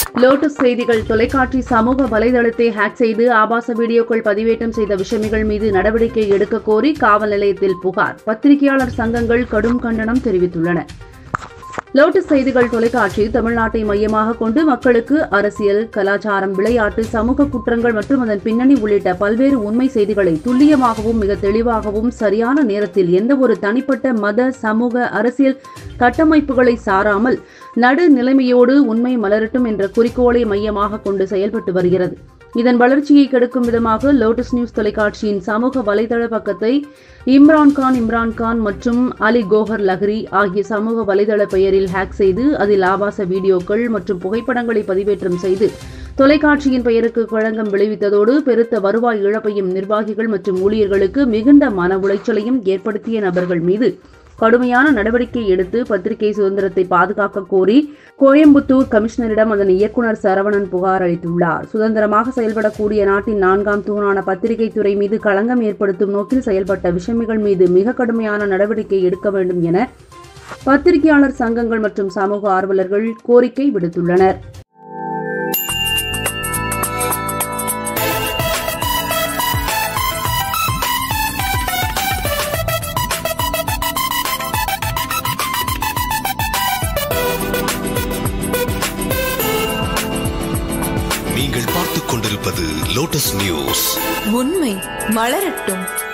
lotus செய்திகள் தொலைக்காட்சி சமூக வலைதளத்தை ஹேக் செய்து ஆபாச வீடியோக்கள் பதிவேற்றம் செய்த விஷமிகள் மீது நடவடிக்கை எடுக்க கோரி காவல் நிலையத்தில் புகார் பத்திரிகையாளர் சங்கங்கள் கடும் கண்டனம் தெரிவித்துள்ளன லோட்டஸ் செய்திகள் தொலைக்காட்சி தமிழ்நாட்டை மையமாக கொண்டு மக்களுக்கு அரசியல் கலாச்சாரம் விளையாட்டு சமூக குற்றங்கள் மற்றும் அதன் பின்னணி உள்ளிட்ட பல்வேறு உண்மை செய்திகளை துல்லியமாகவும் மிக தெளிவாகவும் சரியான நேரத்தில் எந்தவொரு தனிப்பட்ட மத சமூக அரசியல் கட்டமைப்புகளை சாராமல் நடு நிலைமையோடு உண்மை மலரட்டும் என்ற குறிக்கோளை மையமாக கொண்டு செயல்பட்டு வருகிறது இதன் வளர்ச்சியை கெடுக்கும் விதமாக லோட்டஸ் நியூஸ் தொலைக்காட்சியின் சமூக வலைதள பக்கத்தை இம்ரான்கான் இம்ரான்கான் மற்றும் அலி கோஹர் லஹரி ஆகிய சமூக வலைதள பெயரில் ஹேக் செய்து அதில் ஆபாச வீடியோக்கள் மற்றும் புகைப்படங்களை பதிவேற்றம் செய்து தொலைக்காட்சியின் பெயருக்கு களங்கம் விளைவித்ததோடு பெருத்த வருவாய் இழப்பையும் நிர்வாகிகள் மற்றும் ஊழியர்களுக்கு மிகுந்த மன உளைச்சலையும் ஏற்படுத்திய நபர்கள் மீது கடுமையான நடவடிக்கை எடுத்து பத்திரிகை சுதந்திரத்தை பாதுகாக்க கோரி கோயம்புத்தூர் கமிஷனரிடம் அதன் இயக்குநர் சரவணன் புகார் அளித்துள்ளார் சுதந்திரமாக செயல்படக்கூடிய நாட்டின் நான்காம் தூணான பத்திரிகை துறை மீது களங்கம் ஏற்படுத்தும் நோக்கில் செயல்பட்ட விஷமிகள் மீது மிக கடுமையான நடவடிக்கை எடுக்க வேண்டும் என பத்திரிகையாளர் சங்கங்கள் மற்றும் சமூக ஆர்வலர்கள் கோரிக்கை விடுத்துள்ளனர் நீங்கள் பார்த்துக் கொண்டிருப்பது லோட்டஸ் நியூஸ் உண்மை மலரட்டும்